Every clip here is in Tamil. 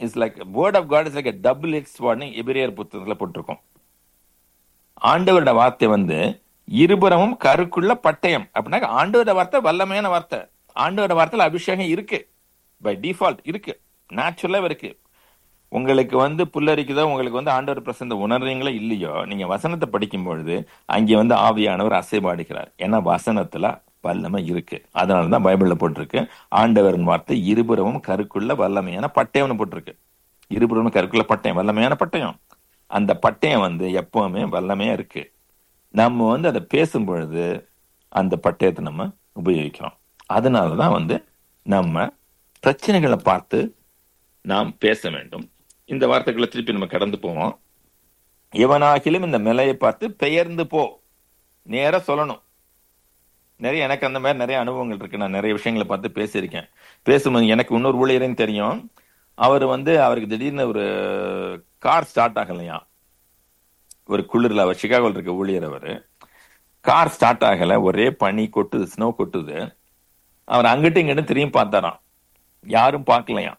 Is like word of God is like double எக்ஸ் வார்டு எபிரேயர் புத்தகத்துல போட்டிருக்கோம் ஆண்டவரோட வார்த்தை வந்து இருபுறமும் கருக்குள்ள பட்டயம் அப்படின்னா ஆண்டவரோட வார்த்தை வல்லமையான வார்த்தை ஆண்டவரோட வார்த்தையில அபிஷேகம் இருக்கு பை டிஃபால்ட் இருக்கு நேச்சுரலா இருக்கு உங்களுக்கு வந்து புல்லரிக்குதோ உங்களுக்கு வந்து ஆண்டவர் பிரசந்த உணர்றீங்களோ இல்லையோ நீங்க வசனத்தை படிக்கும் பொழுது அங்கே வந்து ஆவியானவர் அசைபாடுகிறார் ஏன்னா வசனத்துல வல்லமை இருக்கு அதனாலதான் பைபிள்ல போட்டிருக்கு ஆண்டவரின் வார்த்தை இருபுறமும் கருக்குள்ள வல்லமையான பட்டயம்னு போட்டிருக்கு இருபுறமும் கருக்குள்ள பட்டயம் வல்லமையான பட்டயம் அந்த பட்டயம் வந்து எப்பவுமே வல்லமையா இருக்கு நம்ம வந்து அதை பேசும் பொழுது அந்த பட்டயத்தை நம்ம உபயோகிக்கிறோம் அதனாலதான் வந்து நம்ம பிரச்சனைகளை பார்த்து நாம் பேச வேண்டும் இந்த வார்த்தைகளை திருப்பி நம்ம கடந்து போவோம் எவனாகிலும் இந்த நிலையை பார்த்து பெயர்ந்து போ நேரா சொல்லணும் நிறைய எனக்கு அந்த மாதிரி நிறைய அனுபவங்கள் இருக்கு நான் நிறைய விஷயங்களை பார்த்து பேசியிருக்கேன் பேசும்போது எனக்கு இன்னொரு ஊழியரையும் தெரியும் அவர் வந்து அவருக்கு திடீர்னு ஒரு கார் ஸ்டார்ட் ஆகலையா ஒரு குளிர்ல அவர் சிகாகோல இருக்க ஊழியர் அவர் கார் ஸ்டார்ட் ஆகல ஒரே பனி கொட்டுது ஸ்னோ கொட்டுது அவர் அங்கிட்டும் இங்கிட்டும் திரும்பி பார்த்தாராம் யாரும் பார்க்கலையாம்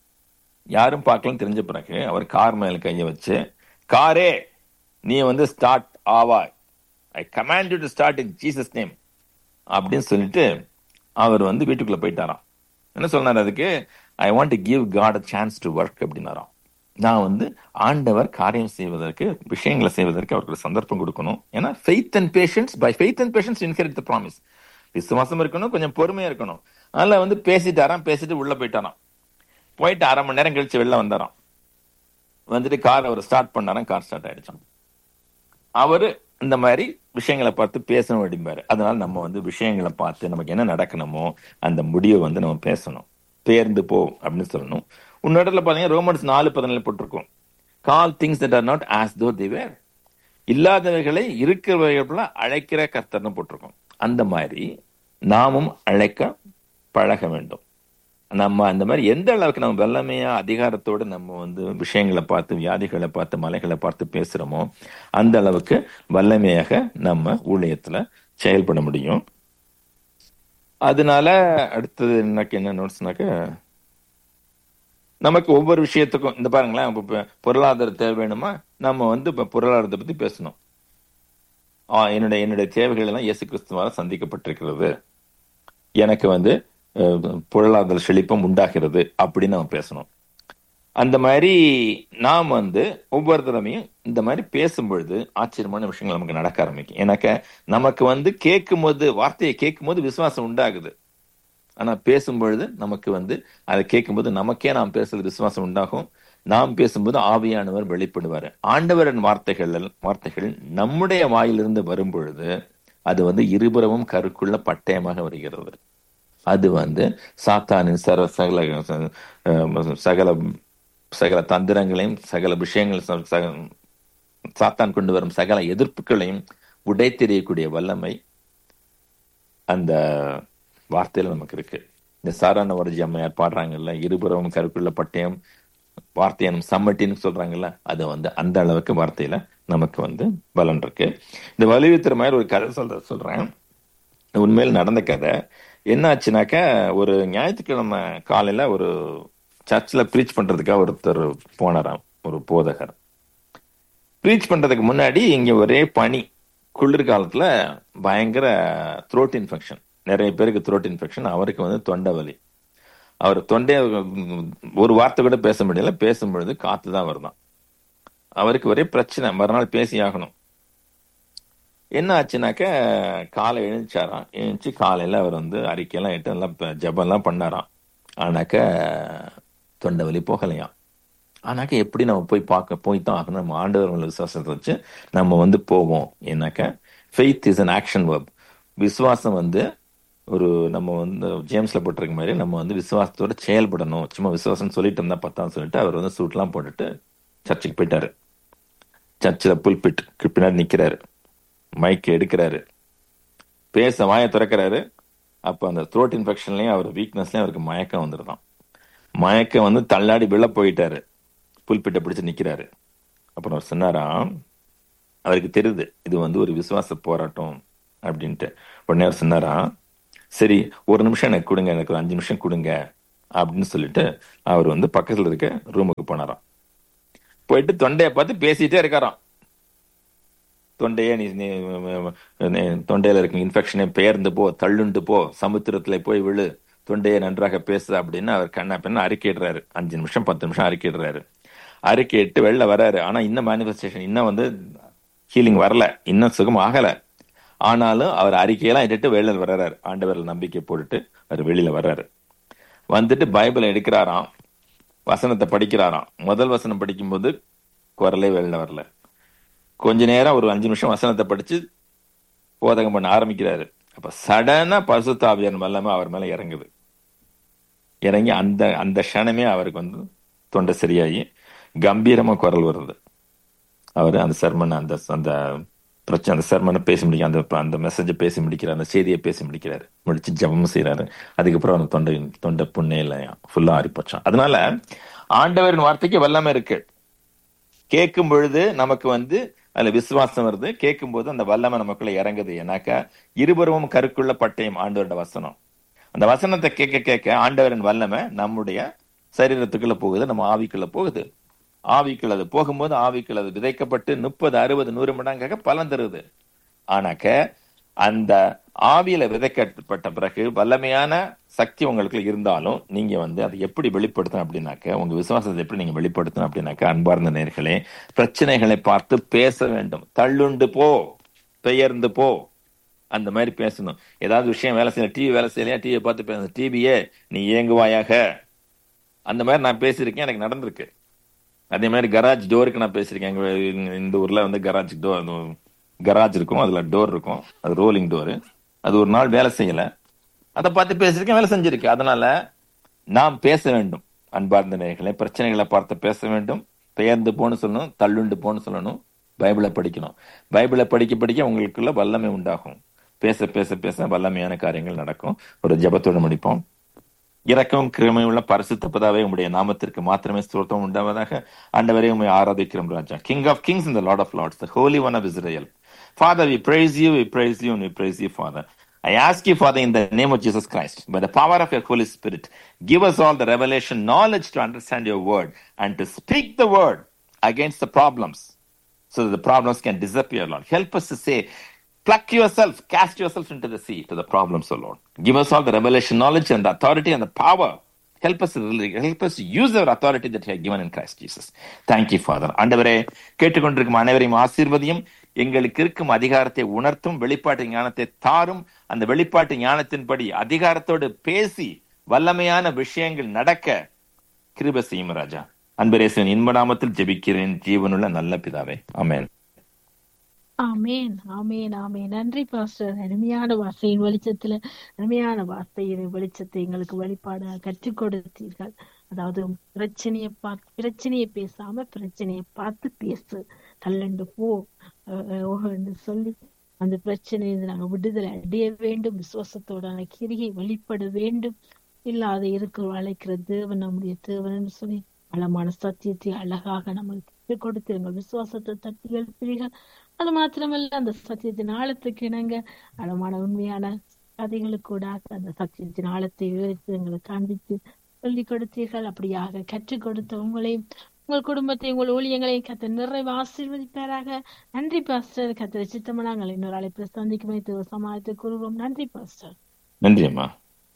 யாரும் பார்க்கலன்னு தெரிஞ்ச பிறகு அவர் கார் மேல கைய வச்சு காரே நீ வந்து ஸ்டார்ட் ஆவாய் I command you to start in Jesus name அப்படின்னு சொல்லிட்டு அவர் வந்து வீட்டுக்குள்ள போயிட்டாராம் என்ன சொன்னார் அதுக்கு I want to give God a chance to work அப்படின்னாராம் நான் வந்து ஆண்டவர் காரியம் செய்வதற்கு விஷயங்களை செய்வதற்கு அவருக்கு ஒரு சந்தர்ப்பம் கொடுக்கணும் ஏன்னா faith and patience by faith and patience inherit the promise விசுவாசம் இருக்கணும் கொஞ்சம் பொறுமையா இருக்கணும் அதனால வந்து பேசிட்டாராம் பேசிட்டு உள்ள போயிட்டாராம் போயிட்டு அரை மணி நேரம் கழிச்சு வெளில வந்தாராம் வந்துட்டு கார் அவர் ஸ்டார்ட் பண்ணாராம் கார் ஸ்டார்ட் ஆயிடுச்சான் அவரு இந்த மாதிரி விஷயங்களை பார்த்து பேசணும் அப்படிம்பாரு அதனால நம்ம வந்து விஷயங்களை பார்த்து நமக்கு என்ன நடக்கணுமோ அந்த முடிவை வந்து நம்ம பேசணும் பேர்ந்து போ அப்படின்னு சொல்லணும் உன்னோடத்துல பாத்தீங்கன்னா ரோமன்ஸ் நாலு பதினாலு போட்டிருக்கோம் call things that are not as though they வேர் இல்லாதவைகளை இருக்கிறவர்கள் அழைக்கிற கர்த்தர்னு போட்டிருக்கோம் அந்த மாதிரி நாமும் அழைக்க பழக வேண்டும் நம்ம அந்த மாதிரி எந்த அளவுக்கு நம்ம வல்லமையா அதிகாரத்தோடு நம்ம வந்து விஷயங்களை பார்த்து வியாதிகளை பார்த்து மலைகளை பார்த்து பேசுறோமோ அந்த அளவுக்கு வல்லமையாக நம்ம ஊழியத்துல செயல்பட முடியும் அதனால அடுத்தது எனக்கு என்ன நோட்ஸ்னாக்க நமக்கு ஒவ்வொரு விஷயத்துக்கும் இந்த பாருங்களேன் இப்ப பொருளாதார தேவை வேணுமா நம்ம வந்து இப்ப பொருளாதாரத்தை பத்தி பேசணும் ஆஹ் என்னுடைய என்னுடைய தேவைகள் எல்லாம் இயேசு கிறிஸ்துவால சந்திக்கப்பட்டிருக்கிறது எனக்கு வந்து பொருளாதார செழிப்பம் உண்டாகிறது அப்படின்னு நம்ம பேசணும் அந்த மாதிரி நாம் வந்து ஒவ்வொரு தடவையும் இந்த மாதிரி பேசும்பொழுது ஆச்சரியமான விஷயங்கள் நமக்கு நடக்க ஆரம்பிக்கும் எனக்கு நமக்கு வந்து கேட்கும் போது வார்த்தையை கேட்கும் போது விசுவாசம் உண்டாகுது ஆனா பேசும்பொழுது நமக்கு வந்து அதை கேட்கும்போது நமக்கே நாம் பேசுறது விசுவாசம் உண்டாகும் நாம் பேசும்போது ஆவியானவர் வெளிப்படுவார் ஆண்டவரின் வார்த்தைகள் வார்த்தைகள் நம்முடைய வாயிலிருந்து வரும் பொழுது அது வந்து இருபுறமும் கருக்குள்ள பட்டயமாக வருகிறது அது வந்து சாத்தானின் சர சகல சகல சகல தந்திரங்களையும் சகல விஷயங்கள் சாத்தான் கொண்டு வரும் சகல எதிர்ப்புகளையும் உடைத்தெறியக்கூடிய வல்லமை அந்த வார்த்தையில நமக்கு இருக்கு இந்த சாரான வரஜி அம்மையார் பாடுறாங்கல்ல இருபுறமும் கருக்குள்ள பட்டயம் வார்த்தையனும் சம்மட்டின்னு சொல்றாங்கல்ல அது வந்து அந்த அளவுக்கு வார்த்தையில நமக்கு வந்து பலன் இருக்கு இந்த வலியுறுத்துற மாதிரி ஒரு கதை சொல்ற சொல்றேன் உண்மையில் நடந்த கதை என்ன ஆச்சுனாக்கா ஒரு ஞாயிற்றுக்கிழமை காலையில ஒரு சர்ச்சில் ப்ரீச் பண்றதுக்காக ஒருத்தர் போனாராம் ஒரு போதகர் ப்ரீச் பண்றதுக்கு முன்னாடி இங்க ஒரே பனி குளிர்காலத்துல பயங்கர த்ரோட் இன்ஃபெக்ஷன் நிறைய பேருக்கு த்ரோட் இன்ஃபெக்ஷன் அவருக்கு வந்து தொண்டை வலி அவர் தொண்டை ஒரு வார்த்தை கூட பேச முடியல பேசும்பொழுது காத்து தான் வருதான் அவருக்கு ஒரே பிரச்சனை மறுநாள் பேசி ஆகணும் என்ன ஆச்சுனாக்க காலை எழுந்துச்சாராம் எழுந்துச்சு காலையில அவர் வந்து அறிக்கையெல்லாம் எட்டு எல்லாம் ஜபம்லாம் பண்ணாராம் ஆனாக்க தொண்டை வலி போகலையாம் ஆனாக்க எப்படி நம்ம போய் பார்க்க போய் தான் ஆகணும் நம்ம ஆண்டவர் விசுவாசத்தை வச்சு நம்ம வந்து போவோம் ஏன்னாக்க faith is an action verb விசுவாசம் வந்து ஒரு நம்ம வந்து ஜேம்ஸ்ல போட்டிருக்க மாதிரி நம்ம வந்து விசுவாசத்தோட செயல்படணும் சும்மா விசுவாசம் சொல்லிட்டு இருந்தா பத்தாம் சொல்லிட்டு அவர் வந்து சூட்லாம் போட்டுட்டு சர்ச்சுக்கு போயிட்டாரு சர்ச்சில் புல்பிட் பின்னாடி நிக்கிறாரு மைக் எடுக்கிறாரு பேச வாயை திறக்கிறாரு அப்ப அந்த த்ரோட் இன்ஃபெக்ஷன்லயும் அவர் வீக்னஸ்லயும் அவருக்கு மயக்கம் வந்துருதான் மயக்கம் வந்து தள்ளாடி விழ போயிட்டாரு புல்பிட்டை பிடிச்சு நிக்கிறாரு அப்புறம் அவர் சொன்னாராம் அவருக்கு தெரியுது இது வந்து ஒரு விசுவாச போராட்டம் அப்படின்ட்டு உடனே அவர் சொன்னாராம் சரி ஒரு நிமிஷம் எனக்கு கொடுங்க எனக்கு ஒரு அஞ்சு நிமிஷம் கொடுங்க அப்படின்னு சொல்லிட்டு அவர் வந்து பக்கத்துல இருக்க ரூமுக்கு போனாராம் போயிட்டு தொண்டையை பார்த்து பேசிட்டே இருக்காராம் தொண்டையே நீ நீ- நீ தொண்டையில இருக்க இன்ஃபெக்ஷனே பெயர்ந்து போ தள்ளுண்டு போ சமுத்திரத்துல போய் விழு தொண்டையை நன்றாக பேசு அப்படின்னு அவர் கண்ணா பின்ன அறிக்கையிடுறாரு அஞ்சு நிமிஷம் பத்து நிமிஷம் அறிக்கையிடுறாரு அறிக்கையிட்டு வெளில வராரு ஆனா இன்னும் மேனிஃபெஸ்டேஷன் இன்னும் வந்து ஹீலிங் வரல இன்னும் சுகம் ஆகல ஆனாலும் அவர் அறிக்கையெல்லாம் இட்டுட்டு வெளியில வர்றாரு ஆண்டவரில் நம்பிக்கை போட்டுட்டு அவர் வெளியில வர்றாரு வந்துட்டு பைபிளை எடுக்கிறாராம் வசனத்தை படிக்கிறாராம் முதல் வசனம் படிக்கும்போது குரலே வெளில வரல கொஞ்ச நேரம் ஒரு அஞ்சு நிமிஷம் வசனத்தை படிச்சு போதகம் பண்ண ஆரம்பிக்கிறாரு அப்ப சடனா பரிசுத்தாவியன் வல்லமை அவர் மேல இறங்குது இறங்கி அந்த அந்த க்ஷணமே அவருக்கு வந்து தொண்டை சரியாகி கம்பீரமா குரல் வருது அவர் அந்த சர்மன் அந்த அந்த பிரச்சனை அந்த சர்மனை பேசி முடிக்க அந்த அந்த மெசேஜை பேசி முடிக்கிறார் அந்த செய்தியை பேசி முடிக்கிறாரு முடிச்சு ஜபமும் செய்யறாரு அதுக்கப்புறம் அந்த தொண்டை தொண்டை புண்ணையில ஃபுல்லா ஆறிப்போச்சான் அதனால ஆண்டவரின் வார்த்தைக்கு வல்லமை இருக்கு கேட்கும் பொழுது நமக்கு வந்து அதுல விசுவாசம் வருது கேட்கும் போது அந்த வல்லமை நமக்குள்ள இறங்குது ஏன்னாக்கா இருபுறமும் கருக்குள்ள பட்டயம் ஆண்டவரோட வசனம் அந்த வசனத்தை கேட்க கேட்க ஆண்டவரின் வல்லமை நம்முடைய சரீரத்துக்குள்ள போகுது நம்ம ஆவிக்குள்ள போகுது ஆவிக்குள்ள அது போகும்போது ஆவிக்குள்ள அது விதைக்கப்பட்டு முப்பது அறுபது நூறு மடங்காக பலன் தருது ஆனாக்க அந்த ஆவியில விதைக்கப்பட்ட பிறகு வல்லமையான சக்தி உங்களுக்கு இருந்தாலும் நீங்க வந்து அதை எப்படி வெளிப்படுத்தணும் அப்படின்னாக்க உங்க விசுவாசத்தை எப்படி நீங்க வெளிப்படுத்தணும் அப்படின்னாக்க அன்பார்ந்த நேர்களே பிரச்சனைகளை பார்த்து பேச வேண்டும் தள்ளுண்டு போ பெயர்ந்து போ அந்த மாதிரி பேசணும் ஏதாவது விஷயம் வேலை செய்யல டிவி வேலை செய்யலையா டிவியை பார்த்து பேசணும் டிவியே நீ இயங்குவாயாக அந்த மாதிரி நான் பேசியிருக்கேன் எனக்கு நடந்திருக்கு அதே மாதிரி கராஜ் டோருக்கு நான் பேசியிருக்கேன் எங்க இந்த ஊர்ல வந்து கராஜ் டோர் கராஜ் இருக்கும் அதுல டோர் இருக்கும் அது ரோலிங் டோரு அது ஒரு நாள் வேலை செய்யல அதை பார்த்து பேசியிருக்கேன் வேலை செஞ்சிருக்கு அதனால நாம் பேச வேண்டும் அன்பார்ந்த நேர்களை பிரச்சனைகளை பார்த்து பேச வேண்டும் பெயர்ந்து போன்னு சொல்லணும் தள்ளுண்டு போன்னு சொல்லணும் பைபிளை படிக்கணும் பைபிளை படிக்க படிக்க உங்களுக்குள்ள வல்லமை உண்டாகும் பேச பேச பேச வல்லமையான காரியங்கள் நடக்கும் ஒரு ஜபத்தோடு முடிப்போம் இரக்கம் கிருமையுள்ள பரிசுத்த பிதாவே உம்முடைய நாமத்திற்கு மாத்திரமே ஸ்தோத்திரம் உண்டாவதாக ஆண்டவரே உண்மை ஆராதிக்கிறோம் ராஜா கிங் ஆஃப் கிங்ஸ் இந்த Lord of Lords the Holy One of Israel Father, we praise you, we praise you, and we praise you, Father. I ask you, Father, in the name of Jesus Christ, by the power of your Holy Spirit, give us all the revelation knowledge to understand your word and to speak the word against the problems so that the problems can disappear, Lord. Help us to say, pluck yourself, cast yourself into the sea to the problems, O Lord. Give us all the revelation knowledge and the authority and the power. Help us, help us to use our authority that you have given in Christ Jesus. Thank you, Father. ஆண்டவரே கேட்டுக்கொண்டிருக்கும் அனைவரையும் ஆசீர்வதியும் எங்களுக்கு இருக்கும் அதிகாரத்தை உணர்த்தும் வெளிப்பாட்டு ஞானத்தை தாரும் அந்த வெளிப்பாட்டு ஞானத்தின்படி அதிகாரத்தோடு பேசி வல்லமையான விஷயங்கள் நடக்க கிருப செய்யும் ராஜா அன்பரேசன் இன்ப நாமத்தில் ஜெபிக்கிறேன் ஜீவனுள்ள நல்ல பிதாவே அமேன் ஆமேன் ஆமேன் ஆமேன் நன்றி பாஸ்டர் அருமையான வார்த்தையின் வெளிச்சத்துல அருமையான வார்த்தையின் வெளிச்சத்தை எங்களுக்கு வெளிப்பாட கற்றுக் கொடுத்தீர்கள் அதாவது பிரச்சனையை பார்த்து பிரச்சனையை பேசாம பிரச்சனையை பார்த்து பேசு தள்ளண்டு போ என்று சொல்லி அந்த பிரச்சனையை நாங்க விடுதலை அடைய வேண்டும் விசுவாசத்தோட கிரியை வெளிப்பட வேண்டும் இல்லாத இருக்கிற அழைக்கிற தேவன் நம்முடைய தேவன் என்று சொல்லி பலமான சத்தியத்தை அழகாக நம்மளுக்கு கொடுத்து எங்கள் விசுவாசத்தை தட்டி எழுப்பீர்கள் அது மாத்திரமல்ல அந்த சத்தியத்தின் ஆழத்துக்கு இணங்க ஆழமான உண்மையான கதைகளுக்கு கூட அந்த சத்தியத்தின் ஆழத்தை விவரித்து எங்களுக்கு காண்பித்து சொல்லி கொடுத்தீர்கள் அப்படியாக கற்றுக் கொடுத்த உங்களையும் உங்கள் குடும்பத்தை உங்கள் ஊழியங்களையும் கத்த நிறைவு ஆசீர்வதிப்பாராக நன்றி பாஸ்டர் கத்திர சித்தமனாங்கள் இன்னொரு அழைப்பு சந்திக்கும் சமாளித்து கூறுவோம் நன்றி பாஸ்டர் நன்றி அம்மா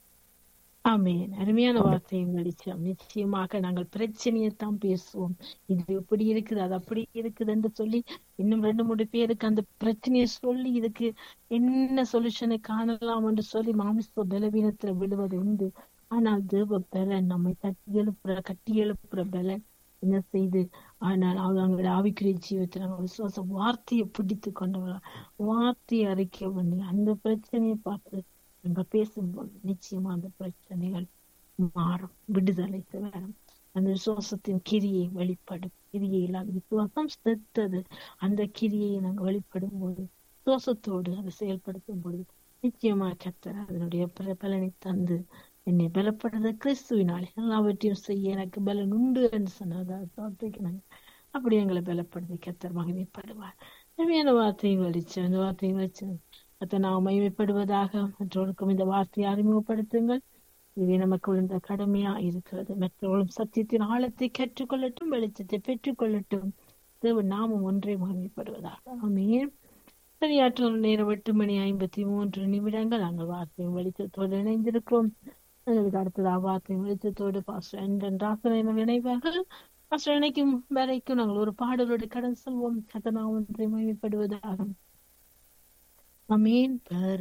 ஆமேன் அருமையான வார்த்தையும் வெளிச்சம் நிச்சயமாக நாங்கள் பிரச்சனையைத்தான் பேசுவோம் இது இப்படி இருக்குது அது அப்படி இருக்குது என்று சொல்லி இன்னும் ரெண்டு மூணு பேருக்கு அந்த பிரச்சனையை சொல்லி இதுக்கு என்ன சொல்யூஷனை காணலாம் என்று சொல்லி மாமிச பலவீனத்துல விடுவது உண்டு ஆனால் தேவ பலன் நம்மை தட்டி எழுப்புற கட்டி எழுப்புற பலன் என்ன செய்து ஆனால் அவங்களோட ஆவிக்குரிய ஜீவத்தில் நாங்கள் விசுவாச வார்த்தையை பிடித்து கொண்டவர்களா வார்த்தையை அறிக்கை பண்ணி அந்த பிரச்சனையை பார்த்து நம்ம பேசும்போது நிச்சயமா அந்த பிரச்சனைகள் மாறும் விடுதலை வரும் அந்த விசுவாசத்தின் கிரியை வெளிப்படும் கிரியை இல்லாத விசுவாசம் செத்தது அந்த கிரியை நாங்கள் வெளிப்படும் போது விசுவாசத்தோடு அதை செயல்படுத்தும் பொழுது நிச்சயமா கத்தர் அதனுடைய பலனை தந்து என்னை பலப்படுத்த கிறிஸ்துவினாலே எல்லாவற்றையும் செய்ய எனக்கு பலன் உண்டு என்று சொன்னதாக அப்படி எங்களை பலப்படுத்தி கத்தர் மகிமைப்படுவார் உண்மையான வார்த்தையும் வெளிச்சம் இந்த வார்த்தையும் வெளிச்சம் கத்த நாம் மகிமைப்படுவதாக மற்றவருக்கும் இந்த வார்த்தையை அறிமுகப்படுத்துங்கள் இது நமக்கு விழுந்த கடமையா இருக்கிறது மற்றவர்களும் சத்தியத்தின் ஆழத்தை கற்றுக்கொள்ளட்டும் வெளிச்சத்தை பெற்றுக்கொள்ளட்டும் தேவன் நாமும் ஒன்றே மகிமைப்படுவதாக ஆமென் சரியாற்ற நேரம் எட்டு மணி ஐம்பத்தி மூன்று நிமிடங்கள் நாங்கள் வார்த்தையும் வெளிச்சத்தோடு இணைந்திருக்கிறோம் எங்களுக்கு அடுத்ததாக வார்த்தையும் வெளிச்சத்தோடு பாஸ்டர் என் ராசனை இணைவார்கள் பாஸ்டர் இணைக்கும் வரைக்கும் நாங்கள் ஒரு பாடலோடு கடன் செல்வோம் கத்தனா ஒன்றை மகிமைப்படுவதாக அமீன்